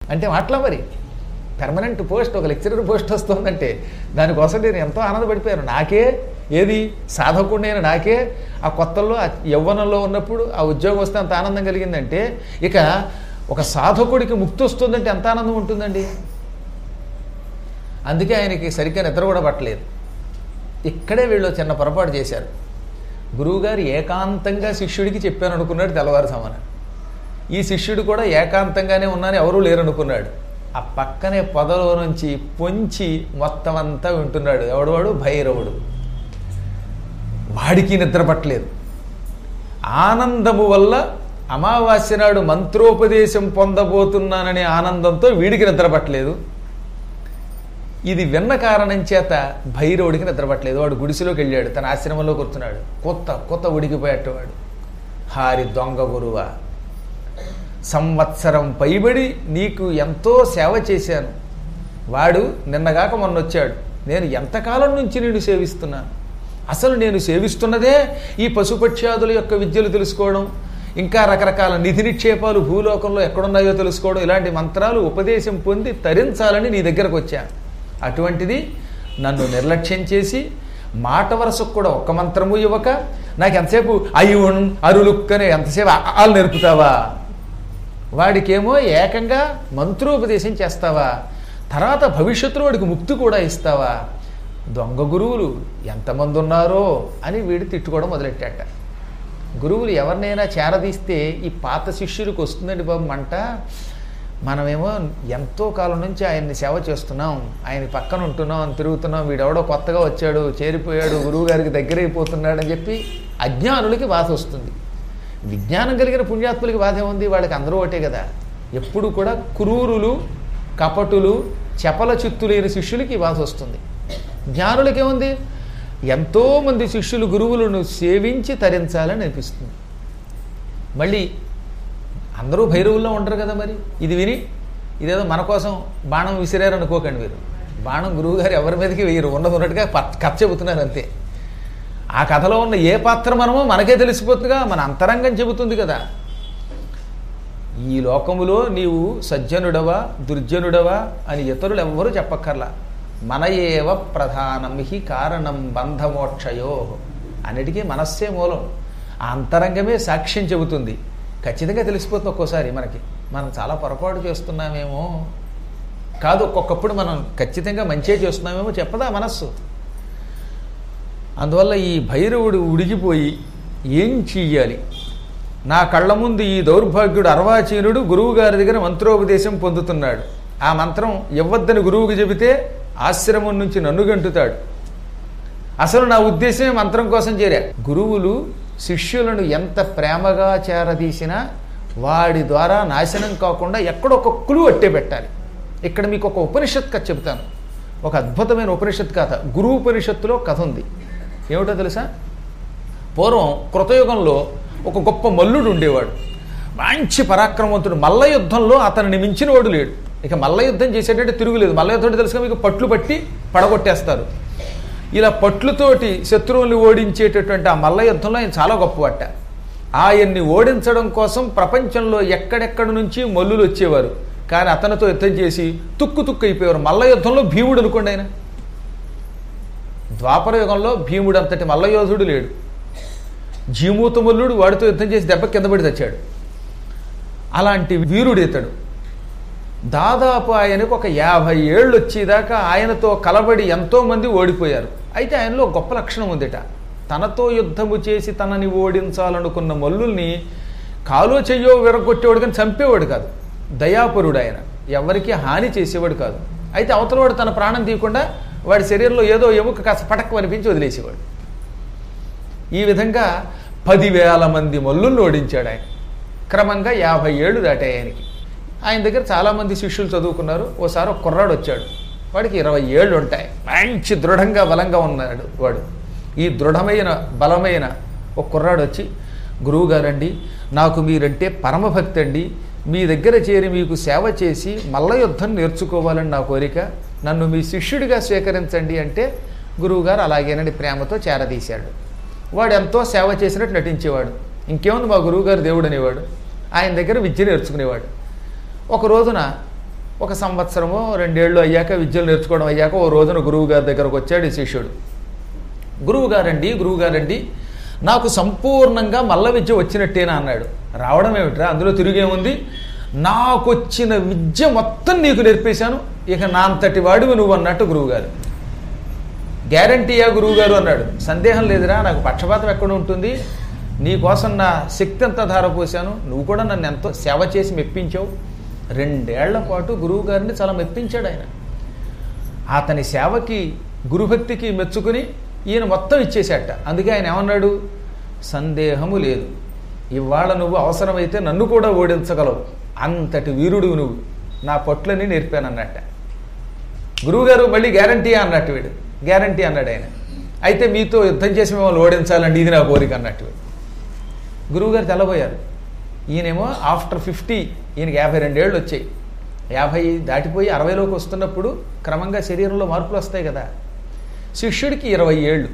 అంటే మాట్లా మరి పెర్మనెంట్ పోస్ట్ ఒక లెక్చరర్ పోస్ట్ వస్తుందంటే దానికోసం నేను ఎంతో ఆనందపడిపోయాను నాకే ఏది సాధకుడినైన నాకే ఆ కొత్తల్లో ఆ యవ్వనంలో ఉన్నప్పుడు ఆ ఉద్యోగం వస్తే అంత ఆనందం కలిగిందంటే ఇక ఒక సాధకుడికి ముక్తి వస్తుందంటే ఎంత ఆనందం ఉంటుందండి అందుకే ఆయనకి సరిగ్గా నిద్ర కూడా పట్టలేదు ఇక్కడే వీళ్ళు చిన్న పొరపాటు చేశారు గురువుగారు ఏకాంతంగా శిష్యుడికి చెప్పాను అనుకున్నాడు తెల్లవారు సమానం ఈ శిష్యుడు కూడా ఏకాంతంగానే ఉన్నాను ఎవరూ లేరనుకున్నాడు ఆ పక్కనే పొదలో నుంచి పొంచి మొత్తం అంతా వింటున్నాడు ఎవడవాడు భైరవుడు వాడికి నిద్ర పట్టలేదు ఆనందము వల్ల అమావాస్య నాడు మంత్రోపదేశం పొందబోతున్నాననే ఆనందంతో వీడికి నిద్ర పట్టలేదు ఇది విన్న కారణం చేత భైరవుడికి నిద్రపట్టలేదు వాడు గుడిసెలోకి వెళ్ళాడు తన ఆశ్రమంలో కూర్చున్నాడు కొత్త కొత్త ఉడికిపోయేటవాడు హారి దొంగ గురువా సంవత్సరం పైబడి నీకు ఎంతో సేవ చేశాను వాడు నిన్నగాక మొన్న వచ్చాడు నేను ఎంతకాలం నుంచి నేను సేవిస్తున్నాను అసలు నేను సేవిస్తున్నదే ఈ పశుపక్ష్యాదుల యొక్క విద్యలు తెలుసుకోవడం ఇంకా రకరకాల నిధి నిక్షేపాలు భూలోకంలో ఎక్కడున్నాయో తెలుసుకోవడం ఇలాంటి మంత్రాలు ఉపదేశం పొంది తరించాలని నీ దగ్గరకు వచ్చాను అటువంటిది నన్ను నిర్లక్ష్యం చేసి మాట వరసకు కూడా ఒక్క మంత్రము ఇవ్వక నాకు ఎంతసేపు అయ్యున్ అరులుక్కనే ఎంతసేపు ఆలు నేర్పుతావా వాడికేమో ఏకంగా మంత్రోపదేశం చేస్తావా తర్వాత భవిష్యత్తులో వాడికి ముక్తి కూడా ఇస్తావా దొంగ గురువులు ఎంతమంది ఉన్నారో అని వీడు తిట్టుకోవడం మొదలెట్టాట గురువులు ఎవరినైనా చేరదీస్తే ఈ పాత శిష్యులకు వస్తుందండి బాబు మంట మనమేమో ఎంతో కాలం నుంచి ఆయన్ని సేవ చేస్తున్నాం ఆయన పక్కన ఉంటున్నాం తిరుగుతున్నాం వీడెవడో కొత్తగా వచ్చాడు చేరిపోయాడు గురువు గారికి దగ్గర అయిపోతున్నాడు అని చెప్పి అజ్ఞానులకి బాధ వస్తుంది విజ్ఞానం కలిగిన పుణ్యాత్ములకి బాధ ఏముంది వాళ్ళకి అందరూ ఒకటే కదా ఎప్పుడు కూడా క్రూరులు కపటులు చపల చిత్తులైన శిష్యులకి ఈ బాధ వస్తుంది జ్ఞానులకి ఏముంది ఎంతోమంది శిష్యులు గురువులను సేవించి తరించాలని అనిపిస్తుంది మళ్ళీ అందరూ భైరవుల్లో ఉంటారు కదా మరి ఇది విని ఇదేదో మన కోసం బాణం విసిరారు అనుకోకండి మీరు బాణం గురువుగారు ఎవరి మీదకి వేయరు ఉన్నది ఉన్నట్టుగా ప- కథ చెబుతున్నారు అంతే ఆ కథలో ఉన్న ఏ పాత్ర మనమో మనకే తెలిసిపోతుందిగా మన అంతరంగం చెబుతుంది కదా ఈ లోకములో నీవు సజ్జనుడవా దుర్జనుడవా అని ఇతరులు ఎవ్వరూ చెప్పక్కర్లా మన ఏవ ప్రధానం హి కారణం బంధమోక్షయో అన్నిటికీ మనస్సే మూలం ఆ అంతరంగమే సాక్ష్యం చెబుతుంది ఖచ్చితంగా తెలిసిపోతుంది ఒక్కోసారి మనకి మనం చాలా పొరపాటు చేస్తున్నామేమో కాదు ఒక్కొక్కప్పుడు మనం ఖచ్చితంగా మంచే చేస్తున్నామేమో చెప్పదా మనస్సు అందువల్ల ఈ భైరవుడు ఉడిగిపోయి ఏం చెయ్యాలి నా కళ్ళ ముందు ఈ దౌర్భాగ్యుడు అర్వాచీనుడు గురువు గారి దగ్గర మంత్రోపదేశం పొందుతున్నాడు ఆ మంత్రం ఇవ్వద్దని గురువుకి చెబితే ఆశ్రమం నుంచి నన్ను గంటుతాడు అసలు నా ఉద్దేశమే మంత్రం కోసం చేరా గురువులు శిష్యులను ఎంత ప్రేమగా చేరదీసినా వాడి ద్వారా నాశనం కాకుండా ఎక్కడొక కులు అట్టే పెట్టాలి ఇక్కడ మీకు ఒక ఉపనిషత్ కథ చెబుతాను ఒక అద్భుతమైన ఉపనిషత్ కథ గురు ఉపనిషత్తులో కథ ఉంది ఏమిటో తెలుసా పూర్వం కృతయుగంలో ఒక గొప్ప మల్లుడు ఉండేవాడు మంచి పరాక్రమవంతుడు మల్ల యుద్ధంలో అతనిని మించిన వాడు లేడు ఇక మల్ల యుద్ధం చేసేటట్టు తిరుగులేదు మల్ల యుద్ధం అంటే తెలుసుగా మీకు పట్లు పట్టి పడగొట్టేస్తారు ఇలా పట్లుతోటి శత్రువుల్ని ఓడించేటటువంటి ఆ మల్ల యుద్ధంలో ఆయన చాలా గొప్పవాట ఆయన్ని ఓడించడం కోసం ప్రపంచంలో ఎక్కడెక్కడి నుంచి మల్లులు వచ్చేవారు కానీ అతనితో యుద్ధం చేసి తుక్కు తుక్కు అయిపోయేవారు మల్ల యుద్ధంలో భీముడు అనుకోండి ఆయన ద్వాపర యుగంలో భీముడు అంతటి మల్లయోధుడు లేడు జీమూతమల్లుడు వాడితో యుద్ధం చేసి దెబ్బ కింద పడి తెచ్చాడు అలాంటి వీరుడు ఇతడు దాదాపు ఆయనకు ఒక యాభై ఏళ్ళు వచ్చేదాకా ఆయనతో కలబడి ఎంతోమంది ఓడిపోయారు అయితే ఆయనలో గొప్ప లక్షణం ఉందిట తనతో యుద్ధము చేసి తనని ఓడించాలనుకున్న మల్లుల్ని కాలో చెయ్యో విరగొట్టేవాడు కానీ చంపేవాడు కాదు దయాపరుడు ఆయన ఎవరికి హాని చేసేవాడు కాదు అయితే అవతలవాడు తన ప్రాణం తీయకుండా వాడి శరీరంలో ఏదో ఎముక కాస్త పటక్కు అనిపించి వదిలేసేవాడు ఈ విధంగా పదివేల మంది మల్లుల్ని ఓడించాడు ఆయన క్రమంగా యాభై ఏళ్ళు దాటాయి ఆయనకి ఆయన దగ్గర చాలామంది శిష్యులు చదువుకున్నారు ఓసారి ఒక కుర్రాడు వచ్చాడు వాడికి ఇరవై ఏళ్ళు ఉంటాయి మంచి దృఢంగా బలంగా ఉన్నాడు వాడు ఈ దృఢమైన బలమైన ఒక కుర్రాడు వచ్చి గురువుగారండి నాకు మీరంటే పరమభక్తి అండి మీ దగ్గర చేరి మీకు సేవ చేసి మల్ల యుద్ధం నేర్చుకోవాలని నా కోరిక నన్ను మీ శిష్యుడిగా స్వీకరించండి అంటే గురువుగారు అలాగేనని ప్రేమతో చేరదీశాడు వాడు ఎంతో సేవ చేసినట్టు నటించేవాడు ఇంకేముంది మా గురువుగారు దేవుడు అనేవాడు ఆయన దగ్గర విద్య నేర్చుకునేవాడు ఒక రోజున ఒక సంవత్సరమో రెండేళ్ళు అయ్యాక విద్యలు నేర్చుకోవడం అయ్యాక ఓ రోజున గురువు గారి దగ్గరకు వచ్చాడు ఈ శిష్యుడు గురువు గారండి గురువు గారండి నాకు సంపూర్ణంగా మల్ల విద్య వచ్చినట్టేనా అన్నాడు రావడం ఏమిట్రా అందులో తిరిగేముంది నాకొచ్చిన విద్య మొత్తం నీకు నేర్పేశాను ఇక నా అంతటి వాడివి నువ్వు అన్నట్టు గురువుగారు గ్యారంటీయా గురువుగారు అన్నాడు సందేహం లేదురా నాకు పక్షపాతం ఎక్కడ ఉంటుంది నీ కోసం నా శక్తి అంతా ధారపోసాను నువ్వు కూడా నన్ను ఎంతో సేవ చేసి మెప్పించావు రెండేళ్ల పాటు గురువు గారిని చాలా మెప్పించాడు ఆయన అతని సేవకి గురుభక్తికి మెచ్చుకుని ఈయన మొత్తం ఇచ్చేశాట అందుకే ఆయన ఏమన్నాడు సందేహము లేదు ఇవాళ నువ్వు అవసరమైతే నన్ను కూడా ఓడించగలవు అంతటి వీరుడు నువ్వు నా పట్లని నేర్పానన్నట్ట గురువుగారు మళ్ళీ గ్యారంటీ అన్నట్టు వీడు గ్యారంటీ అన్నాడు ఆయన అయితే మీతో యుద్ధం చేసి మిమ్మల్ని ఓడించాలండి ఇది నా కోరిక అన్నట్టు వీడు. గురువుగారు తెల్లబోయారు ఈయనేమో ఆఫ్టర్ ఫిఫ్టీ ఈయనకి యాభై రెండేళ్ళు వచ్చాయి యాభై దాటిపోయి అరవైలోకి వస్తున్నప్పుడు క్రమంగా శరీరంలో మార్పులు వస్తాయి కదా శిష్యుడికి ఇరవై ఏళ్ళు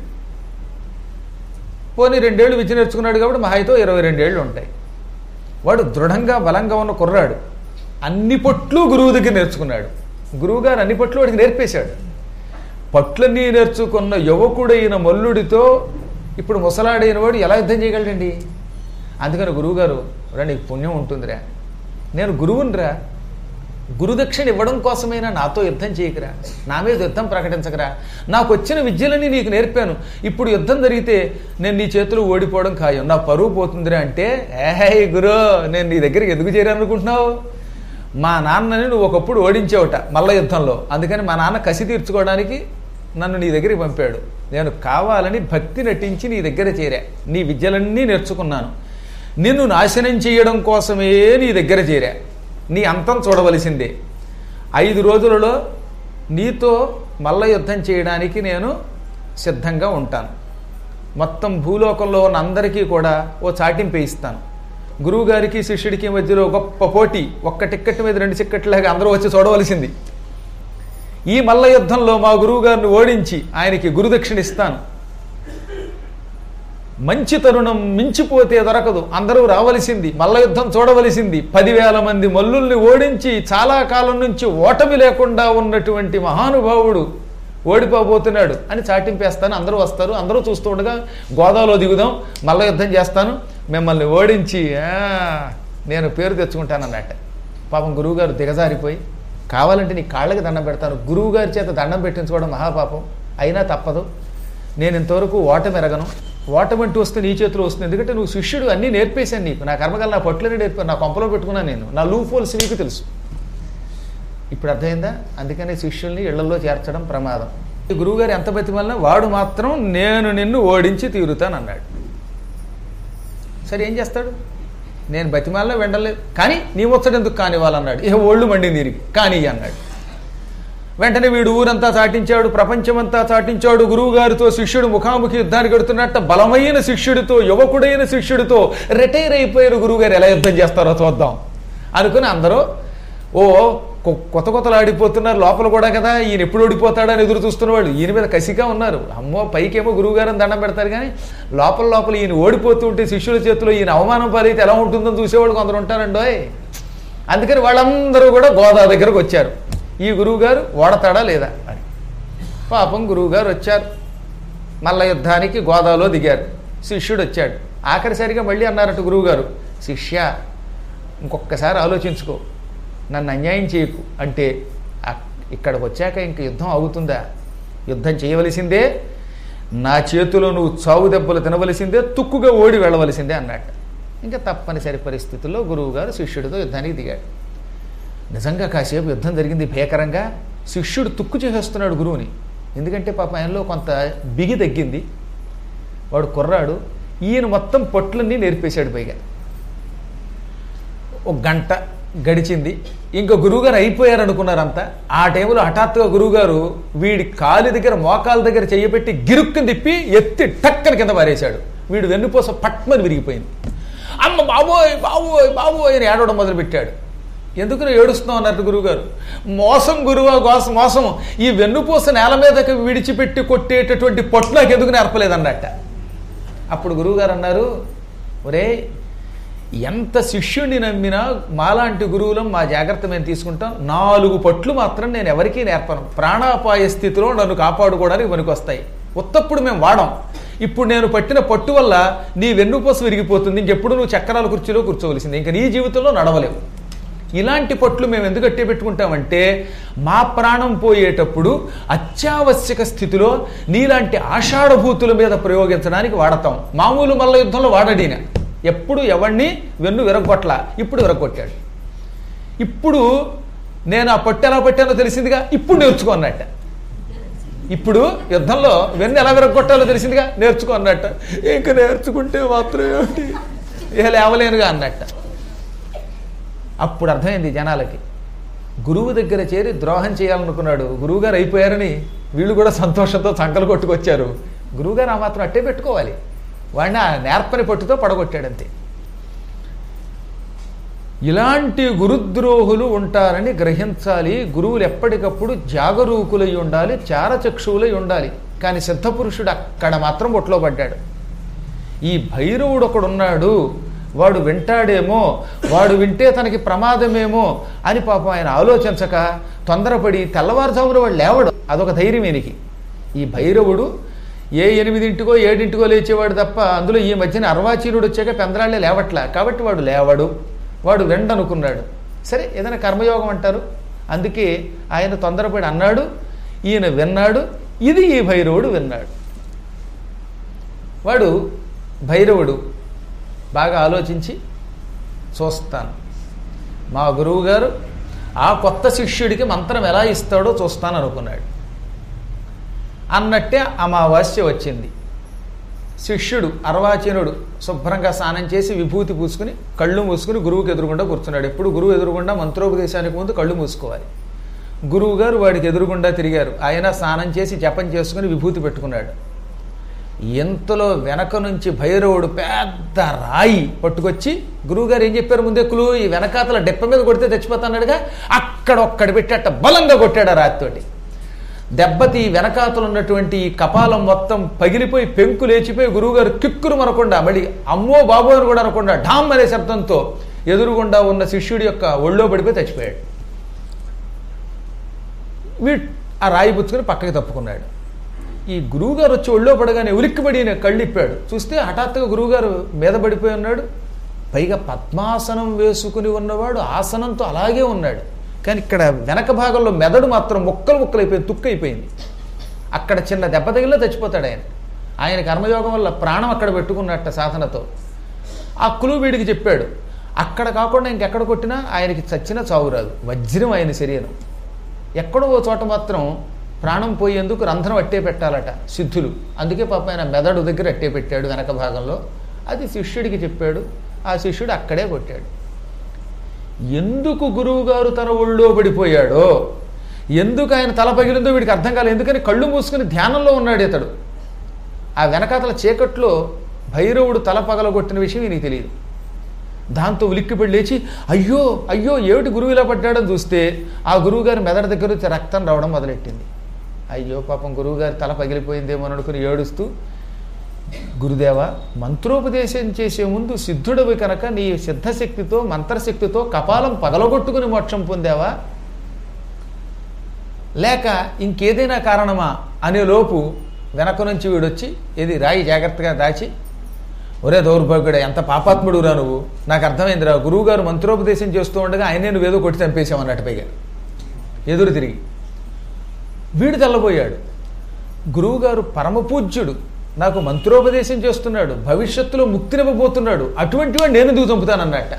పోనీ రెండేళ్ళు విద్య నేర్చుకున్నాడు కాబట్టి మహాయితో ఇరవై రెండేళ్ళు ఉంటాయి వాడు దృఢంగా బలంగా ఉన్న కుర్రాడు అన్ని పట్లు గురువు దగ్గర నేర్చుకున్నాడు గురువుగారు అన్ని పట్లు వాడికి నేర్పేశాడు పట్లన్నీ నేర్చుకున్న యువకుడైన మల్లుడితో ఇప్పుడు ముసలాడైన వాడు ఎలా యుద్ధం చేయగలడండి అందుకని గురువుగారు రా నీకు పుణ్యం ఉంటుందిరా నేను గురువునిరా గురుదక్షిణ ఇవ్వడం కోసమైనా నాతో యుద్ధం చేయకురా నా మీద యుద్ధం ప్రకటించకరా నాకు వచ్చిన విద్యలని నీకు నేర్పాను ఇప్పుడు యుద్ధం జరిగితే నేను నీ చేతులు ఓడిపోవడం ఖాయం నా పరువు పోతుందిరా అంటే ఏహే గురు నేను నీ దగ్గరికి ఎందుకు చేరాలనుకుంటున్నావు మా నాన్నని నువ్వు ఒకప్పుడు ఓడించావుట మల్ల యుద్ధంలో అందుకని మా నాన్న కసి తీర్చుకోవడానికి నన్ను నీ దగ్గరికి పంపాడు నేను కావాలని భక్తి నటించి నీ దగ్గర చేరా నీ విద్యలన్నీ నేర్చుకున్నాను నిన్ను నాశనం చేయడం కోసమే నీ దగ్గర చేరా నీ అంతం చూడవలసిందే ఐదు రోజులలో నీతో మల్ల యుద్ధం చేయడానికి నేను సిద్ధంగా ఉంటాను మొత్తం భూలోకంలో ఉన్న అందరికీ కూడా ఓ చాటింపు ఇస్తాను గురువుగారికి శిష్యుడికి మధ్యలో గొప్ప పోటీ ఒక్క టిక్కెట్ మీద రెండు టిక్కెట్లాగా అందరూ వచ్చి చూడవలసింది ఈ మల్ల యుద్ధంలో మా గురువుగారిని ఓడించి ఆయనకి గురుదక్షిణ ఇస్తాను మంచి తరుణం మించిపోతే దొరకదు అందరూ రావలసింది మల్ల యుద్ధం చూడవలసింది పదివేల మంది మల్లుల్ని ఓడించి చాలా కాలం నుంచి ఓటమి లేకుండా ఉన్నటువంటి మహానుభావుడు ఓడిపోబోతున్నాడు అని చాటింపేస్తాను అందరూ వస్తారు అందరూ చూస్తూ ఉండగా గోదావరిలో దిగుదాం మల్ల యుద్ధం చేస్తాను మిమ్మల్ని ఓడించి ఆ, నేను పేరు తెచ్చుకుంటాను అన్నట్ట పాపం గురువుగారు దిగజారిపోయి కావాలంటే నీ కాళ్ళకి దండం పెడతాను గురువుగారి చేత దండం పెట్టించుకోవడం మహాపాపం అయినా తప్పదు నేను ఇంతవరకు ఓటమి ఎరగను ఓటమి అంటూ వస్తే నీ చేతిలో వస్తుంది ఎందుకంటే నువ్వు శిష్యుడు అన్నీ నేర్పేశాను నీకు నా కర్మకాల నా పట్లని నేర్పాను నా కొంపలో పెట్టుకున్నాను నేను నా లూప్ హోల్స్ నీకు తెలుసు ఇప్పుడు అర్థమైందా అందుకనే శిష్యుల్ని ఇళ్లలో చేర్చడం ప్రమాదం ఈ గురువుగారు ఎంత బతిమల్లా వాడు మాత్రం నేను నిన్ను ఓడించి తీరుతాను అన్నాడు సరే ఏం చేస్తాడు నేను బతిమాలలో వెండలేదు కానీ నీ ముచ్చట ఎందుకు కానివ్వాలన్నాడు ఇక ఒళ్ళు మండింది తిరిగి కానీ అన్నాడు వెంటనే వీడు ఊరంతా చాటించాడు ప్రపంచమంతా చాటించాడు గురువుగారితో శిష్యుడు ముఖాముఖి యుద్ధానికి కడుతున్నట్ట బలమైన శిష్యుడితో యువకుడైన శిష్యుడితో రిటైర్ అయిపోయారు గురువుగారు ఎలా యుద్ధం చేస్తారో చూద్దాం అనుకుని అందరూ ఓ కొ- కొత్త కొత్తలు ఆడిపోతున్నారు లోపల కూడా కదా ఈయన ఎప్పుడు ఓడిపోతాడని ఎదురు చూస్తున్నవాళ్ళు ఈయన మీద కసిగా ఉన్నారు అమ్మో పైకేమో గురువుగారని దండం పెడతారు కానీ లోపల లోపల ఈయన ఓడిపోతూ ఉంటే శిష్యుల చేతిలో ఈయన అవమానం పాలైతే ఎలా ఉంటుందని చూసేవాళ్ళు కొందరు ఉంటారండోయ్ అందుకని వాళ్ళందరూ కూడా గోదా దగ్గరకు వచ్చారు ఈ గురువుగారు ఓడతాడా లేదా అని పాపం గురువుగారు వచ్చారు మల్ల యుద్ధానికి గోదాలో దిగారు శిష్యుడు వచ్చాడు ఆఖరిసరిగా మళ్ళీ అన్నారట గురువుగారు శిష్య ఇంకొకసారి ఆలోచించుకో నన్ను అన్యాయం చేయకు అంటే అక్- ఇక్కడికి వచ్చాక ఇంక యుద్ధం అవుతుందా యుద్ధం చేయవలసిందే నా చేతిలో నువ్వు చావు దెబ్బలు తినవలసిందే తుక్కుగా ఓడి వెళ్ళవలసిందే అన్నట్టు ఇంకా తప్పనిసరి పరిస్థితుల్లో గురువుగారు శిష్యుడితో యుద్ధానికి దిగాడు నిజంగా కాసేపు యుద్ధం జరిగింది భీకరంగా శిష్యుడు తుక్కు చేసేస్తున్నాడు గురువుని ఎందుకంటే పాప ఆయనలో కొంత బిగి తగ్గింది వాడు కుర్రాడు ఈయన మొత్తం పొట్లన్నీ నేర్పేశాడు పైగా ఒక గంట గడిచింది ఇంకా గురువుగారు అయిపోయారు అనుకున్నారంతా ఆ టైంలో హఠాత్తుగా గురువుగారు వీడి కాలి దగ్గర మోకాల దగ్గర చెయ్యబెట్టి గిరుక్కుని తిప్పి ఎత్తి టక్కని కింద పారేశాడు వీడు వెన్నుపూస పట్మని విరిగిపోయింది అమ్మ బాబోయ్ బాబోయ్ బాబోయ్ అని ఏడవడం మొదలుపెట్టాడు ఎందుకు ఏడుస్తున్నావు అన్నట్టు గురువుగారు మోసం గురువా గోసం మోసం ఈ వెన్నుపూస నేల మీదకి విడిచిపెట్టి కొట్టేటటువంటి పొట్టు నాకు ఎందుకు నేర్పలేదన్నట్ట అప్పుడు గురువుగారు అన్నారు ఒరే ఎంత శిష్యుడిని నమ్మినా మాలాంటి గురువులం మా జాగ్రత్త మేము తీసుకుంటాం నాలుగు పట్లు మాత్రం నేను ఎవరికీ నేర్పను ప్రాణాపాయ స్థితిలో నన్ను కాపాడుకోవడానికి పనికొస్తాయి ఉత్తప్పుడు మేము వాడం ఇప్పుడు నేను పట్టిన పట్టు వల్ల నీ వెన్నుపూస విరిగిపోతుంది ఇంకెప్పుడు నువ్వు చక్రాల కుర్చీలో కూర్చోవలసింది ఇంకా నీ జీవితంలో నడవలేవు ఇలాంటి పట్లు మేము ఎందుకు అట్టే పెట్టుకుంటామంటే మా ప్రాణం పోయేటప్పుడు అత్యావశ్యక స్థితిలో నీలాంటి ఆషాఢభూతుల మీద ప్రయోగించడానికి వాడతాం మామూలు మల్ల యుద్ధంలో వాడడీన ఎప్పుడు ఎవడిని వెన్ను విరగొట్ల ఇప్పుడు విరగొట్టాడు ఇప్పుడు నేను ఆ పట్టు ఎలా పట్టానో తెలిసిందిగా ఇప్పుడు నేర్చుకో అన్నట్ట ఇప్పుడు యుద్ధంలో వెన్ను ఎలా విరగొట్టాలో తెలిసిందిగా నేర్చుకో అన్నట్ట ఇంకా నేర్చుకుంటే మాత్రం ఏమిటి ఇక లేవలేనుగా అన్నట్ట అప్పుడు అర్థమైంది జనాలకి గురువు దగ్గర చేరి ద్రోహం చేయాలనుకున్నాడు గురువుగారు అయిపోయారని వీళ్ళు కూడా సంతోషంతో సంకలు కొట్టుకొచ్చారు గురువుగారు ఆ మాత్రం అట్టే పెట్టుకోవాలి వాడిని ఆ నేర్పని పట్టుతో పడగొట్టాడంతే ఇలాంటి గురుద్రోహులు ఉంటారని గ్రహించాలి గురువులు ఎప్పటికప్పుడు జాగరూకులై ఉండాలి చారచక్షువులై ఉండాలి కానీ సిద్ధపురుషుడు అక్కడ మాత్రం ఒట్లో పడ్డాడు ఈ భైరవుడు ఒకడున్నాడు వాడు వింటాడేమో వాడు వింటే తనకి ప్రమాదమేమో అని పాపం ఆయన ఆలోచించక తొందరపడి తెల్లవారుజామున వాడు లేవడు అదొక ధైర్యం ఈయనకి ఈ భైరవుడు ఏ ఎనిమిదింటికో ఏడింటికో లేచేవాడు తప్ప అందులో ఈ మధ్యన అర్వాచీనుడు వచ్చాక పెందరాళ్ళే లేవట్లా కాబట్టి వాడు లేవడు వాడు వెండనుకున్నాడు సరే ఏదైనా కర్మయోగం అంటారు అందుకే ఆయన తొందరపడి అన్నాడు ఈయన విన్నాడు ఇది ఈ భైరవుడు విన్నాడు వాడు భైరవుడు బాగా ఆలోచించి చూస్తాను మా గురువుగారు ఆ కొత్త శిష్యుడికి మంత్రం ఎలా ఇస్తాడో చూస్తాను అనుకున్నాడు అన్నట్టే అమావాస్య వచ్చింది శిష్యుడు అర్వాచీనుడు శుభ్రంగా స్నానం చేసి విభూతి పూసుకుని కళ్ళు మూసుకుని గురువుకి ఎదురుగుండా కూర్చున్నాడు ఎప్పుడు గురువు ఎదురుగుండా మంత్రోపదేశానికి ముందు కళ్ళు మూసుకోవాలి గురువు గారు వాడికి ఎదురుగుండా తిరిగారు ఆయన స్నానం చేసి జపం చేసుకుని విభూతి పెట్టుకున్నాడు ఇంతలో వెనక నుంచి భైరవుడు పెద్ద రాయి పట్టుకొచ్చి గురువుగారు ఏం చెప్పారు ముందెక్కులు ఈ వెనకాతల డెప్ప మీద కొడితే తెచ్చిపోతాన్నాడుగా అక్కడ ఒక్కడి పెట్టేట బలంగా కొట్టాడు ఆ రాతితోటి దెబ్బతి వెనకాతలు ఉన్నటువంటి ఈ కపాలం మొత్తం పగిలిపోయి పెంకు లేచిపోయి గురువుగారు కిక్కురు మనకుండా మళ్ళీ అమ్మో బాబో అని కూడా అనకుండా ఢామ్ అనే శబ్దంతో ఎదురుగుండా ఉన్న శిష్యుడి యొక్క ఒళ్ళో పడిపోయి చచ్చిపోయాడు వీ ఆ రాయి పుచ్చుకొని పక్కకి తప్పుకున్నాడు ఈ గురువుగారు వచ్చి ఒళ్ళో పడగానే ఉలిక్కిపడి ఈయన కళ్ళు ఇప్పాడు చూస్తే హఠాత్తుగా గురువుగారు మీద పడిపోయి ఉన్నాడు పైగా పద్మాసనం వేసుకుని ఉన్నవాడు ఆసనంతో అలాగే ఉన్నాడు కానీ ఇక్కడ వెనక భాగంలో మెదడు మాత్రం ముక్కలు ముక్కలు అయిపోయింది తుక్కు అయిపోయింది అక్కడ చిన్న దెబ్బ తగిలిలో చచ్చిపోతాడు ఆయన ఆయన కర్మయోగం వల్ల ప్రాణం అక్కడ పెట్టుకున్నట్ట సాధనతో ఆ కులు వీడికి చెప్పాడు అక్కడ కాకుండా ఇంకెక్కడ కొట్టినా ఆయనకి చచ్చిన చావు రాదు వజ్రం ఆయన శరీరం ఎక్కడో ఓ చోట మాత్రం ప్రాణం పోయేందుకు రంధ్రం అట్టే పెట్టాలట సిద్ధులు అందుకే పాప ఆయన మెదడు దగ్గర అట్టే పెట్టాడు వెనక భాగంలో అది శిష్యుడికి చెప్పాడు ఆ శిష్యుడు అక్కడే కొట్టాడు ఎందుకు గురువుగారు తన ఒళ్ళో పడిపోయాడో ఎందుకు ఆయన తల పగిలిందో వీడికి అర్థం కాలేదు ఎందుకని కళ్ళు మూసుకుని ధ్యానంలో ఉన్నాడు ఇతడు ఆ వెనకాతల చీకట్లో భైరవుడు తల పగలగొట్టిన విషయం ఈయనకి తెలియదు దాంతో ఉలిక్కిపడి లేచి అయ్యో అయ్యో ఏమిటి గురువు ఇలా పడ్డాడని చూస్తే ఆ గురువుగారి మెదడు దగ్గర నుంచి రక్తం రావడం మొదలెట్టింది అయ్యో పాపం గురువుగారి తల పగిలిపోయిందేమో అని అనుకుని ఏడుస్తూ గురుదేవ మంత్రోపదేశం చేసే ముందు సిద్ధుడవి కనుక నీ సిద్ధశక్తితో మంత్రశక్తితో కపాలం పగలగొట్టుకుని మోక్షం పొందావా లేక ఇంకేదైనా కారణమా అనే లోపు వెనక నుంచి వీడొచ్చి ఇది రాయి జాగ్రత్తగా దాచి ఒరే దౌర్భాగ్యుడు ఎంత పాపాత్ముడు రా నువ్వు నాకు అర్థమైందిరా గురువుగారు మంత్రోపదేశం చేస్తూ ఉండగా ఆయనే నువ్వేదో కొట్టి చంపేశావు అన్నట్టు పైగా ఎదురు తిరిగి వీడు తెల్లబోయాడు గురువుగారు పరమపూజ్యుడు నాకు మంత్రోపదేశం చేస్తున్నాడు భవిష్యత్తులో ముక్తినివ్వబోతున్నాడు అటువంటి వాడు నేను ఎందుకు చంపుతానన్నట్ట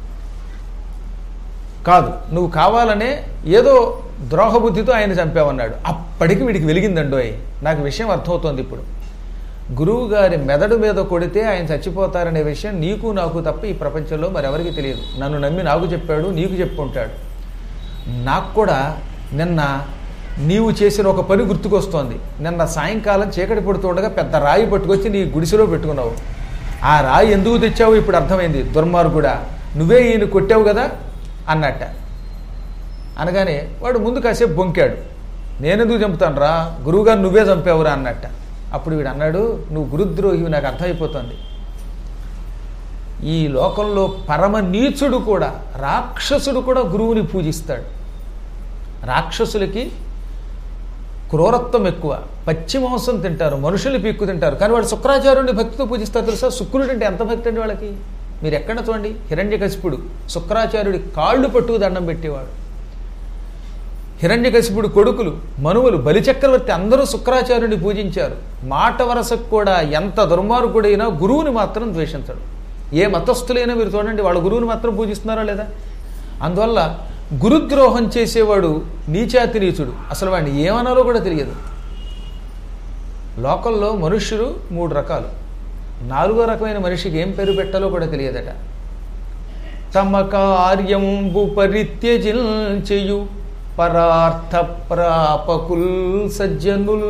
కాదు నువ్వు కావాలనే ఏదో ద్రోహబుద్ధితో ఆయన చంపావన్నాడు అప్పటికి వీడికి వెలిగిందండోయ్ నాకు విషయం అర్థమవుతోంది ఇప్పుడు గురువు గారి మెదడు మీద కొడితే ఆయన చచ్చిపోతారనే విషయం నీకు నాకు తప్ప ఈ ప్రపంచంలో మరెవరికి తెలియదు నన్ను నమ్మి నాకు చెప్పాడు నీకు చెప్పుకుంటాడు నాకు కూడా నిన్న నీవు చేసిన ఒక పని గుర్తుకొస్తోంది నిన్న సాయంకాలం చీకటి పడుతుండగా పెద్ద రాయి పట్టుకొచ్చి నీ గుడిసెలో పెట్టుకున్నావు ఆ రాయి ఎందుకు తెచ్చావు ఇప్పుడు అర్థమైంది దుర్మార్గుడా నువ్వే ఈయన కొట్టావు కదా అన్నట్ట అనగానే వాడు ముందు కాసేపు బొంకాడు నేనెందుకు చంపుతాను రా గురువుగారు నువ్వే చంపావురా అన్నట్ట అప్పుడు వీడు అన్నాడు నువ్వు గురుద్రోహి నాకు అర్థమైపోతుంది ఈ లోకంలో పరమ నీచుడు కూడా రాక్షసుడు కూడా గురువుని పూజిస్తాడు రాక్షసులకి క్రూరత్వం ఎక్కువ పచ్చి మాంసం తింటారు మనుషులు పీక్కు తింటారు కానీ వాడు శుక్రాచార్యుడిని భక్తితో పూజిస్తారు తెలుసా శుక్రుడు అంటే ఎంత భక్తి అండి వాళ్ళకి మీరు ఎక్కడ చూడండి హిరణ్యకశిపుడు శుక్రాచార్యుడి కాళ్ళు పట్టుకు దండం పెట్టేవాడు హిరణ్యకశిపుడు కొడుకులు మనువులు బలిచక్రవర్తి అందరూ శుక్రాచార్యుడిని పూజించారు మాట వరసకు కూడా ఎంత దుర్మార్గుడైనా గురువుని మాత్రం ద్వేషించడు ఏ మతస్థులైనా మీరు చూడండి వాళ్ళ గురువుని మాత్రం పూజిస్తున్నారా లేదా అందువల్ల గురుద్రోహం చేసేవాడు నీచాతి నీచుడు అసలు వాడిని ఏమనాలో కూడా తెలియదు లోకల్లో మనుష్యులు మూడు రకాలు నాలుగో రకమైన మనిషికి ఏం పేరు పెట్టాలో కూడా తెలియదట తమ కార్యంబు పరిత్యజించెయు పరార్థ ప్రాపకుల్ సజ్జనుల్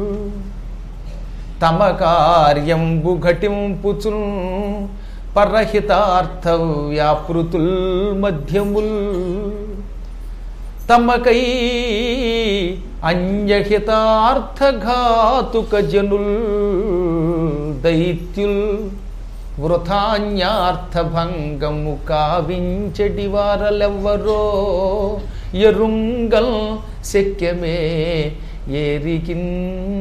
తమ కార్యంబు ఘటింపుచున్ పరహితార్థ వ్యాపృతుల్ మధ్యముల్ తమకై అన్యహితార్థఘాతుక జనుల్ దైత్యుల్ వృథాన్యార్థభంగము కావించడి వారలెవ్వరో ఎరుంగల్ శక్యమే ఏరికిన్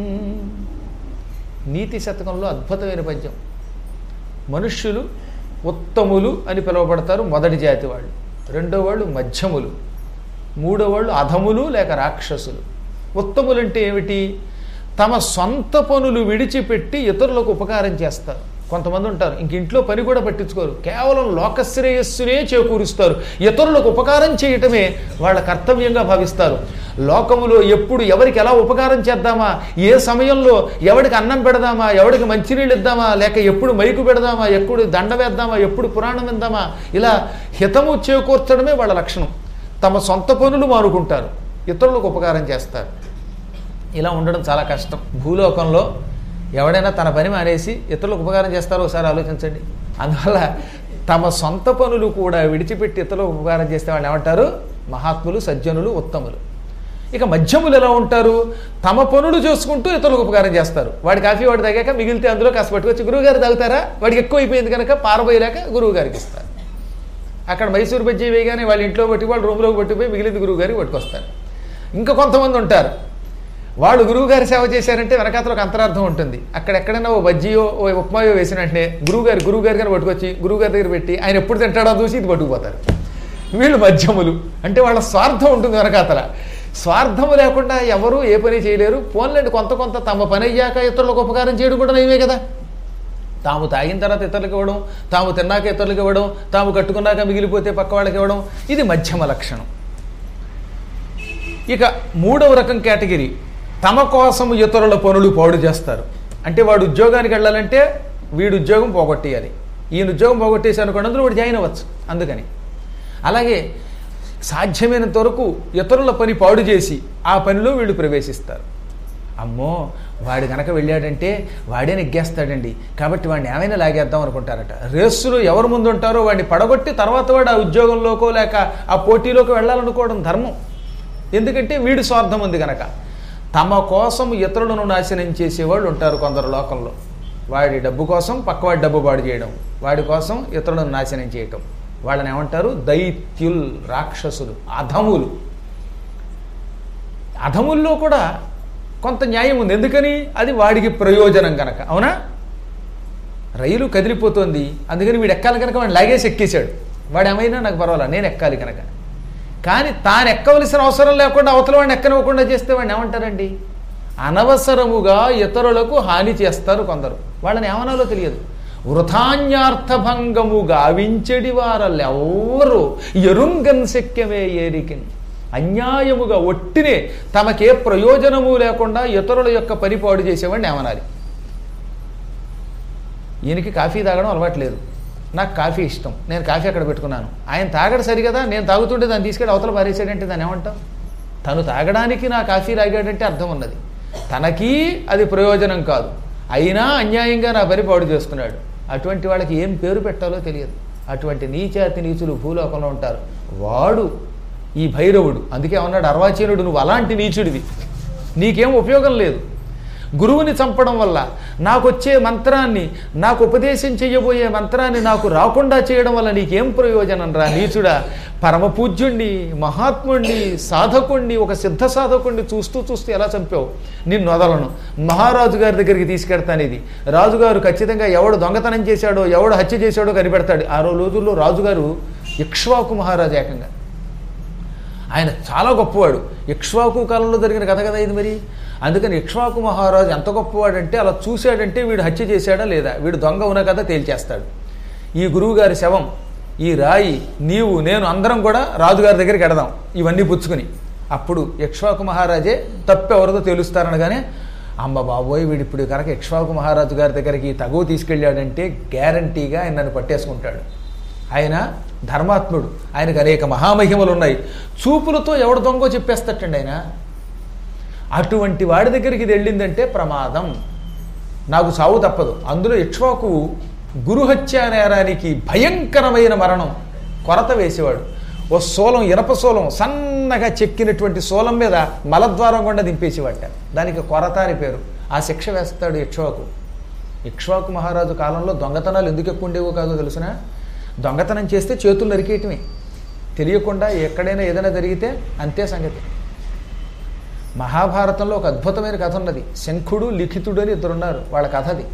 నీతి శతకంలో అద్భుతమైన పద్యం మనుష్యులు ఉత్తములు అని పిలువబడతారు మొదటి జాతి వాళ్ళు రెండో వాళ్ళు మధ్యములు మూడో వాళ్ళు అధములు లేక రాక్షసులు ఉత్తములు అంటే ఏమిటి తమ సొంత పనులు విడిచిపెట్టి ఇతరులకు ఉపకారం చేస్తారు కొంతమంది ఉంటారు ఇంక ఇంట్లో పని కూడా పట్టించుకోరు కేవలం లోకశ్రేయస్సునే చేకూరుస్తారు ఇతరులకు ఉపకారం చేయటమే వాళ్ళ కర్తవ్యంగా భావిస్తారు లోకములో ఎప్పుడు ఎవరికి ఎలా ఉపకారం చేద్దామా ఏ సమయంలో ఎవడికి అన్నం పెడదామా ఎవడికి మంచినీళ్ళు ఇద్దామా లేక ఎప్పుడు మైకు పెడదామా ఎప్పుడు దండ వేద్దామా ఎప్పుడు పురాణం విందామా ఇలా హితము చేకూర్చడమే వాళ్ళ లక్షణం తమ సొంత పనులు మానుకుంటారు ఇతరులకు ఉపకారం చేస్తారు ఇలా ఉండడం చాలా కష్టం భూలోకంలో ఎవడైనా తన పని మానేసి ఇతరులకు ఉపకారం చేస్తారో ఒకసారి ఆలోచించండి అందువల్ల తమ సొంత పనులు కూడా విడిచిపెట్టి ఇతరులకు ఉపకారం చేస్తే వాళ్ళు ఏమంటారు మహాత్ములు సజ్జనులు ఉత్తములు ఇక మధ్యములు ఎలా ఉంటారు తమ పనులు చేసుకుంటూ ఇతరులకు ఉపకారం చేస్తారు వాడి కాఫీ వాడు తాగాక మిగిలితే అందులో కాస్త పట్టుకొచ్చి గురువుగారు తాగుతారా వాడికి ఎక్కువ అయిపోయింది కనుక పారబోయలేక గురువు గారికి ఇస్తారు అక్కడ మైసూరు బజ్జీ వేయగానే వాళ్ళ ఇంట్లో పట్టి వాళ్ళు రూమ్లోకి పట్టిపోయి మిగిలింది గురువు గారికి పట్టుకొస్తారు ఇంకా కొంతమంది ఉంటారు వాళ్ళు గురువుగారి సేవ చేశారంటే వెనకాతలో ఒక అంతరార్థం ఉంటుంది అక్కడ ఎక్కడైనా ఓ బజ్జీయో ఓ ఉప్మాయో వేసిన వెంటనే గురువుగారు గురువుగారి గారు పట్టుకొచ్చి గురువుగారి దగ్గర పెట్టి ఆయన ఎప్పుడు తింటాడో చూసి ఇది పట్టుకుపోతారు వీళ్ళు మధ్యములు అంటే వాళ్ళ స్వార్థం ఉంటుంది వెనకాతల స్వార్థము లేకుండా ఎవరు ఏ పని చేయలేరు పోన్లేండి కొంత కొంత తమ పని అయ్యాక ఇతరులకు ఉపకారం చేయడం కూడా నయమే కదా తాము తాగిన తర్వాత ఇతరులకు ఇవ్వడం తాము తిన్నాక ఇతరులకు ఇవ్వడం తాము కట్టుకున్నాక మిగిలిపోతే పక్క వాళ్ళకి ఇవ్వడం ఇది మధ్యమ లక్షణం ఇక మూడవ రకం కేటగిరీ తమ కోసం ఇతరుల పనులు పాడు చేస్తారు అంటే వాడు ఉద్యోగానికి వెళ్ళాలంటే వీడు ఉద్యోగం పోగొట్టేయాలి ఈయన ఉద్యోగం పోగొట్టేసి అనుకోండి అందులో వాడు జాయిన్ అవ్వచ్చు అందుకని అలాగే సాధ్యమైనంత వరకు ఇతరుల పని పాడు చేసి ఆ పనిలో వీళ్ళు ప్రవేశిస్తారు అమ్మో వాడు గనక వెళ్ళాడంటే వాడే నెగ్గేస్తాడండి కాబట్టి వాడిని ఏమైనా లాగేద్దాం అనుకుంటారట రేసులో ఎవరు ముందు ఉంటారో వాడిని పడగొట్టి తర్వాత వాడు ఆ ఉద్యోగంలోకో లేక ఆ పోటీలోకి వెళ్ళాలనుకోవడం ధర్మం ఎందుకంటే వీడి స్వార్థం ఉంది గనక తమ కోసం ఇతరులను నాశనం చేసేవాళ్ళు ఉంటారు కొందరు లోకంలో వాడి డబ్బు కోసం పక్కవాడి డబ్బు పాడు చేయడం వాడి కోసం ఇతరులను నాశనం చేయటం వాళ్ళని ఏమంటారు దైత్యుల్ రాక్షసులు అధములు అధముల్లో కూడా కొంత న్యాయం ఉంది ఎందుకని అది వాడికి ప్రయోజనం కనుక అవునా రైలు కదిలిపోతుంది అందుకని వీడు ఎక్కాలి కనుక వాడిని లాగేసి ఎక్కేశాడు వాడు ఏమైనా నాకు పర్వాలా నేను ఎక్కాలి కనుక కానీ తాను ఎక్కవలసిన అవసరం లేకుండా అవతల వాడిని ఎక్కనివ్వకుండా చేస్తే వాడిని ఏమంటారండి అనవసరముగా ఇతరులకు హాని చేస్తారు కొందరు వాళ్ళని ఏమనాలో తెలియదు వృథాన్యార్థభంగము గావించడి వారల్లెవ్వరూ ఎరుంగన్ శక్యమే ఏరికిన్ అన్యాయముగా ఒట్టినే తమకే ప్రయోజనము లేకుండా ఇతరుల యొక్క పరిపాడు చేసేవాడిని ఏమనాలి ఈయనకి కాఫీ తాగడం అలవాటు లేదు నాకు కాఫీ ఇష్టం నేను కాఫీ అక్కడ పెట్టుకున్నాను ఆయన తాగడు సరిగదా నేను తాగుతుంటే దాన్ని తీసుకెళ్ళి అవతల పారేసాడంటే దాన్ని ఏమంటాం తను తాగడానికి నా కాఫీ తాగాడంటే అర్థం ఉన్నది తనకి అది ప్రయోజనం కాదు అయినా అన్యాయంగా నా పని పాడు చేస్తున్నాడు అటువంటి వాళ్ళకి ఏం పేరు పెట్టాలో తెలియదు అటువంటి నీచాతి నీచులు భూలోకంలో ఉంటారు వాడు ఈ భైరవుడు అందుకే అన్నాడు అర్వాచీనుడు నువ్వు అలాంటి నీచుడివి నీకేం ఉపయోగం లేదు గురువుని చంపడం వల్ల నాకు వచ్చే మంత్రాన్ని నాకు ఉపదేశం చేయబోయే మంత్రాన్ని నాకు రాకుండా చేయడం వల్ల నీకేం ప్రయోజనం రా నీచుడా పరమ పూజ్యుణ్ణి మహాత్ముణ్ణి సాధకుణ్ణి ఒక సిద్ధ సాధకుణ్ణి చూస్తూ చూస్తూ ఎలా చంపావు నిన్ను వదలను మహారాజు గారి దగ్గరికి తీసుకెడతాను ఇది రాజుగారు ఖచ్చితంగా ఎవడు దొంగతనం చేశాడో ఎవడు హత్య చేశాడో కనిపెడతాడు ఆ రోజుల్లో రాజుగారు ఇక్ష్వాకు మహారాజు ఏకంగా ఆయన చాలా గొప్పవాడు ఇక్ష్వాకు కాలంలో జరిగిన కథ కదా ఇది మరి అందుకని ఇక్ష్వాకు మహారాజు ఎంత గొప్పవాడంటే అలా చూశాడంటే వీడు హత్య చేశాడా లేదా వీడు దొంగ ఉన్న కదా తేల్చేస్తాడు ఈ గురువుగారి శవం ఈ రాయి నీవు నేను అందరం కూడా రాజుగారి దగ్గరికి ఎడదాం ఇవన్నీ పుచ్చుకుని అప్పుడు ఇక్ష్వాకు మహారాజే తప్పెవరిదో తెలుస్తారనగానే అమ్మ బాబోయ్ వీడు ఇప్పుడు కనుక ఇక్ష్వాకు మహారాజు గారి దగ్గరికి తగువ తీసుకెళ్ళాడంటే గ్యారంటీగా ఆయన నన్ను పట్టేసుకుంటాడు ఆయన ధర్మాత్ముడు ఆయనకు అనేక మహామహిమలు ఉన్నాయి చూపులతో ఎవడు దొంగో చెప్పేస్తటండి ఆయన అటువంటి వాడి దగ్గరికి ఇది వెళ్ళిందంటే ప్రమాదం నాకు సావు తప్పదు అందులో ఇక్ష్వాకు గురుహత్య నేరానికి భయంకరమైన మరణం కొరత వేసేవాడు ఓ సోలం ఇనప సోలం సన్నగా చెక్కినటువంటి సోలం మీద మలద్వారం గుండా దింపేసేవాట దానికి కొరత అని పేరు ఆ శిక్ష వేస్తాడు ఇక్ష్వాకు ఇక్ష్వాకు మహారాజు కాలంలో దొంగతనాలు ఎందుకు ఎక్కువ ఉండేవో కాదో తెలుసునా దొంగతనం చేస్తే చేతులు నరికేయటమే తెలియకుండా ఎక్కడైనా ఏదైనా జరిగితే అంతే సంగతి మహాభారతంలో ఒక అద్భుతమైన కథ ఉన్నది శంఖుడు లిఖితుడు అని ఇద్దరు ఉన్నారు వాళ్ళ కథ అది